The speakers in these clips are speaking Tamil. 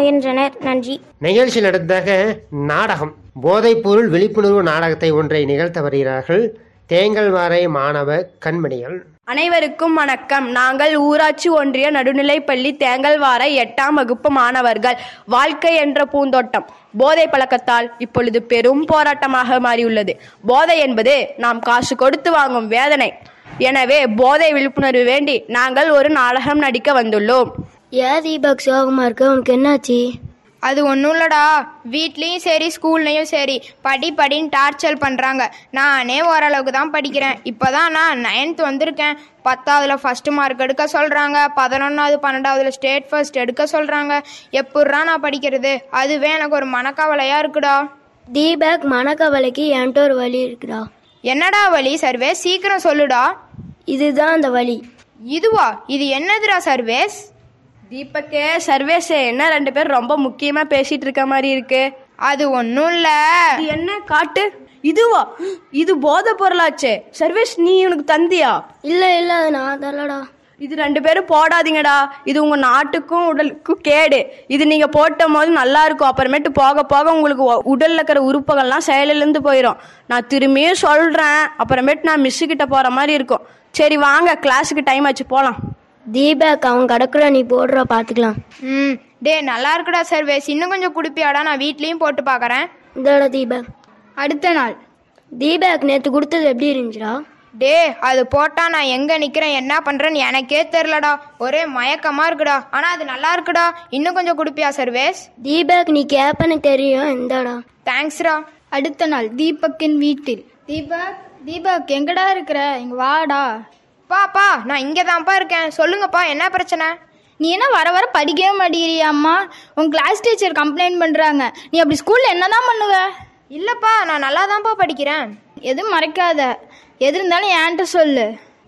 பயின்றனர் நன்றி நிகழ்ச்சி நடந்ததாக நாடகம் போதைப்பொருள் விழிப்புணர்வு நாடகத்தை ஒன்றை நிகழ்த்த வருகிறார்கள் தேங்கல்வாரை மாணவ கண்மணிகள் அனைவருக்கும் வணக்கம் நாங்கள் ஊராட்சி ஒன்றிய நடுநிலைப்பள்ளி தேங்கல்வார எட்டாம் வகுப்பு மாணவர்கள் வாழ்க்கை என்ற பூந்தோட்டம் போதை பழக்கத்தால் இப்பொழுது பெரும் போராட்டமாக மாறியுள்ளது போதை என்பது நாம் காசு கொடுத்து வாங்கும் வேதனை எனவே போதை விழிப்புணர்வு வேண்டி நாங்கள் ஒரு நாடகம் நடிக்க வந்துள்ளோம் ஏன் தீபக் சோகமா இருக்க உனக்கு என்னாச்சு அது ஒன்றும் இல்லடா வீட்லேயும் சரி ஸ்கூல்லையும் சரி படி படின்னு டார்ச்சர் பண்ணுறாங்க நானே ஓரளவுக்கு தான் படிக்கிறேன் இப்போ தான் நான் நைன்த் வந்திருக்கேன் பத்தாவதுல ஃபஸ்ட்டு மார்க் எடுக்க சொல்கிறாங்க பதினொன்றாவது பன்னெண்டாவதுல ஸ்டேட் ஃபர்ஸ்ட் எடுக்க சொல்கிறாங்க எப்பட்றா நான் படிக்கிறது அதுவே எனக்கு ஒரு மனக்கவலையாக இருக்குடா தீபக் மனக்கவலைக்கு என்கிட்ட ஒரு வழி இருக்குடா என்னடா வழி சர்வே சீக்கிரம் சொல்லுடா இதுதான் அந்த வழி இதுவா இது என்னதுடா சர்வேஸ் தீபக்கே சர்வேஷே என்ன ரெண்டு பேரும் ரொம்ப முக்கியமா பேசிட்டு இருக்க மாதிரி இருக்கு அது ஒன்றும் இல்லை இது என்ன காட்டு இதுவா இது போதை பொருளாச்சே சர்வேஷ் நீ உனக்கு தந்தியா இல்ல இல்ல அது நான் தரலடா இது ரெண்டு பேரும் போடாதீங்கடா இது உங்க நாட்டுக்கும் உடலுக்கும் கேடு இது நீங்க போட்ட போது நல்லா இருக்கும் அப்புறமேட்டு போக போக உங்களுக்கு உ- உடல்ல இருக்கிற உறுப்புகள்லாம் செயலிழந்து போயிடும் நான் திரும்பியும் சொல்றேன் அப்புறமேட்டு நான் மிஸ்ஸு கிட்ட போற மாதிரி இருக்கும் சரி வாங்க கிளாஸுக்கு டைம் ஆச்சு போலாம் தீபக் அவன் கடக்குற நீ போடுற பாத்துக்கலாம் ம் டே நல்லா இருக்குடா சர்வேஸ் இன்னும் கொஞ்சம் குடிப்பியாடா நான் வீட்லேயும் போட்டு பார்க்குறேன் இதோட தீபக் அடுத்த நாள் தீபக் நேத்து கொடுத்தது எப்படி இருந்துச்சுடா டே அது போட்டா நான் எங்க நிக்கிறேன் என்ன பண்றேன்னு எனக்கே தெரிலடா ஒரே மயக்கமா இருக்குடா ஆனா அது நல்லா இருக்குடா இன்னும் கொஞ்சம் குடிப்பியா சர்வேஸ் தீபக் நீ கேப்பன்னு தெரியும் இந்தாடா தேங்க்ஸ்டா அடுத்த நாள் தீபக்கின் வீட்டில் தீபக் தீபக் எங்கடா இருக்கிற இங்க வாடா பாப்பா நான் இங்கே தான்ப்பா இருக்கேன் சொல்லுங்கப்பா என்ன பிரச்சனை நீ என்ன வர வர படிக்கவே மாட்டேங்கிறியாம்மா உன் கிளாஸ் டீச்சர் கம்ப்ளைண்ட் பண்றாங்க நீ அப்படி ஸ்கூல்ல என்னதான் பண்ணுவ இல்லப்பா நான் நல்லா தான்ப்பா படிக்கிறேன் எதுவும் மறைக்காத எது இருந்தாலும் என்கிட்ட சொல்லு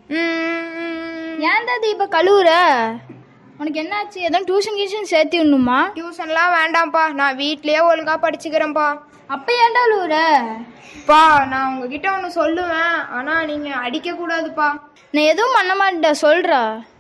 ம், ஏன்டா தீபக் கழுவுற உனக்கு என்னாச்சு எதுவும் டியூஷன் கீஷன் சேர்த்து விடணுமா டியூஷன்லாம் வேண்டாம்ப்பா நான் வீட்லயே ஒழுங்கா படிச்சுக்கிறேன்ப்பா அப்ப ஏன்டா அழுவுற பா நான் உங்ககிட்ட ஒன்று சொல்லுவேன் ஆனா நீங்க அடிக்க கூடாதுப்பா நான் எதுவும் பண்ண மாட்டேன் சொல்றா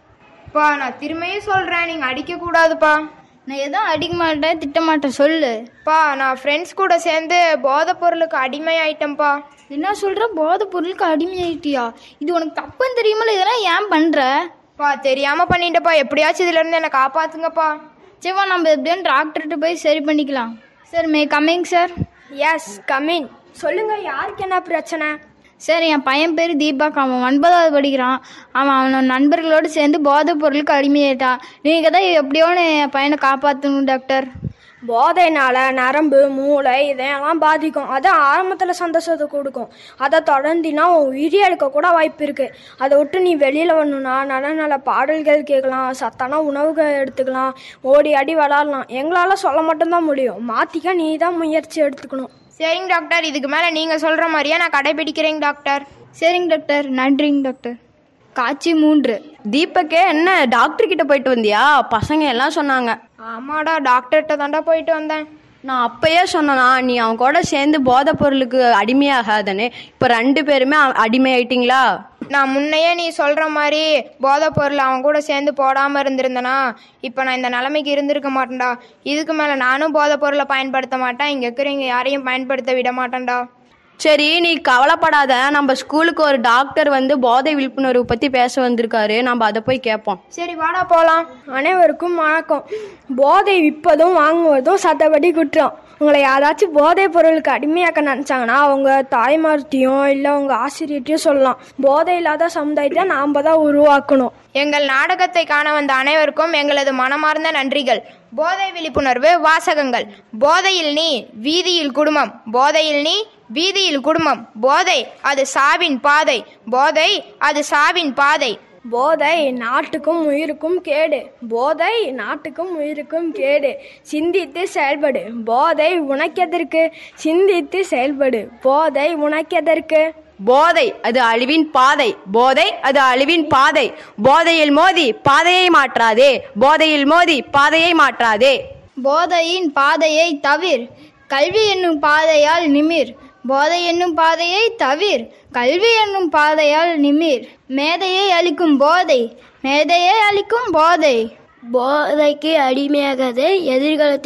பா நான் திரும்பியும் சொல்றேன் நீங்க அடிக்க கூடாதுப்பா நான் எதுவும் அடிக்க மாட்டேன் திட்ட மாட்டேன் சொல்லு பா நான் ஃப்ரெண்ட்ஸ் கூட சேர்ந்து போதைப் பொருளுக்கு அடிமை ஆயிட்டேன்ப்பா என்ன சொல்ற போதை பொருளுக்கு அடிமையாயிட்டியா இது உனக்கு தப்புன்னு தெரியுமில்ல இதெல்லாம் ஏன் பண்ற பா தெரியாம பண்ணிட்டப்பா எப்படியாச்சும் இதுல இருந்து என்னை காப்பாத்துங்கப்பா சரிவா நம்ம எப்படியும் டாக்டர்கிட்ட போய் சரி பண்ணிக்கலாம் sir may coming sir yes come in சொல்லுங்க யாருக்கு என்ன பிரச்சனை சார் என் பையன் பேர் தீபக் அவன் ஒன்பதாவது படிக்கிறான் அவன் அவனோட நண்பர்களோடு சேர்ந்து போதைப் பொருளுக்கு அடிமையாயிட்டான் நீங்கள் தான் எப்படியோன்னு என் பையனை காப்பாற்றணும் டாக்டர் போதைனால நரம்பு மூளை இதெல்லாம் பாதிக்கும் அது ஆரம்பத்தில் சந்தோஷத்தை கொடுக்கும் அதை தொடர்ந்தினா உன் உயிரி எடுக்க கூட வாய்ப்பு இருக்குது அதை விட்டு நீ வெளியில் வரணும்னா நல்ல நல்ல பாடல்கள் கேட்கலாம் சத்தான உணவுகள் எடுத்துக்கலாம் ஓடி ஆடி விளாட்லாம் எங்களால் சொல்ல மட்டும்தான் முடியும் மாற்றிக்க நீ தான் முயற்சி எடுத்துக்கணும் சரிங்க டாக்டர் இதுக்கு மேல நீங்க சொல்ற மாதிரியே நான் கடைபிடிக்கிறேங்க டாக்டர் சரிங்க டாக்டர் நன்றிங்க டாக்டர் காட்சி மூன்று தீபக்கே என்ன டாக்டர் கிட்ட போயிட்டு வந்தியா பசங்க எல்லாம் சொன்னாங்க ஆமாடா டாக்டர்கிட்ட தாண்டா போயிட்டு வந்தேன் நான் அப்பயே சொன்னனா நீ அவன் கூட சேர்ந்து போதை பொருளுக்கு அடிமையாகாதன்னு இப்போ ரெண்டு பேருமே அ- அடிமையாயிட்டீங்களா நான் முன்னையே நீ சொல்ற மாதிரி போதைப் பொருள் அவன் கூட சேர்ந்து போடாம இருந்திருந்தனா இப்போ நான் இந்த நிலைமைக்கு இருந்திருக்க மாட்டேன்டா இதுக்கு மேல நானும் போதைப் பொருளை பயன்படுத்த மாட்டேன் இங்க இருக்கிறவங்க யாரையும் பயன்படுத்த விட மாட்டேன்டா சரி நீ கவலைப்படாத நம்ம ஸ்கூலுக்கு ஒரு டாக்டர் வந்து போதை விழிப்புணர்வு பத்தி பேச வந்திருக்காரு நம்ம அதை போய் கேட்போம் சரி வாடா போலாம் அனைவருக்கும் வணக்கம் போதை விற்பதும் வாங்குவதும் சட்டப்படி குற்றம் உங்களை யாராச்சும் போதைப் பொருளுக்கு அடிமையாக்க நினச்சாங்கன்னா அவங்க தாய்மார்ட்டையும் இல்லை அவங்க ஆசிரியர்ட்டையும் சொல்லலாம் போதை இல்லாத சமுதாயத்தை நாம் தான் உருவாக்கணும் எங்கள் நாடகத்தை காண வந்த அனைவருக்கும் எங்களது மனமார்ந்த நன்றிகள் போதை விழிப்புணர்வு வாசகங்கள் போதையில் நீ வீதியில் குடும்பம் போதையில் நீ வீதியில் குடும்பம் போதை அது சாவின் பாதை போதை அது சாவின் பாதை போதை நாட்டுக்கும் உயிருக்கும் கேடு போதை நாட்டுக்கும் உயிருக்கும் கேடு சிந்தித்து செயல்படு போதை உனக்கெதற்கு சிந்தித்து செயல்படு போதை உனக்கெதற்கு போதை அது அழிவின் பாதை போதை அது அழிவின் பாதை போதையில் மோதி பாதையை மாற்றாதே போதையில் மோதி பாதையை மாற்றாதே போதையின் பாதையை தவிர் கல்வி என்னும் பாதையால் நிமிர் போதை என்னும் பாதையை தவிர் கல்வி என்னும் பாதையால் நிமிர் மேதையை அளிக்கும் போதை மேதையை அளிக்கும் போதை போதைக்கு அடிமையாகாதே எதிர்காலத்தை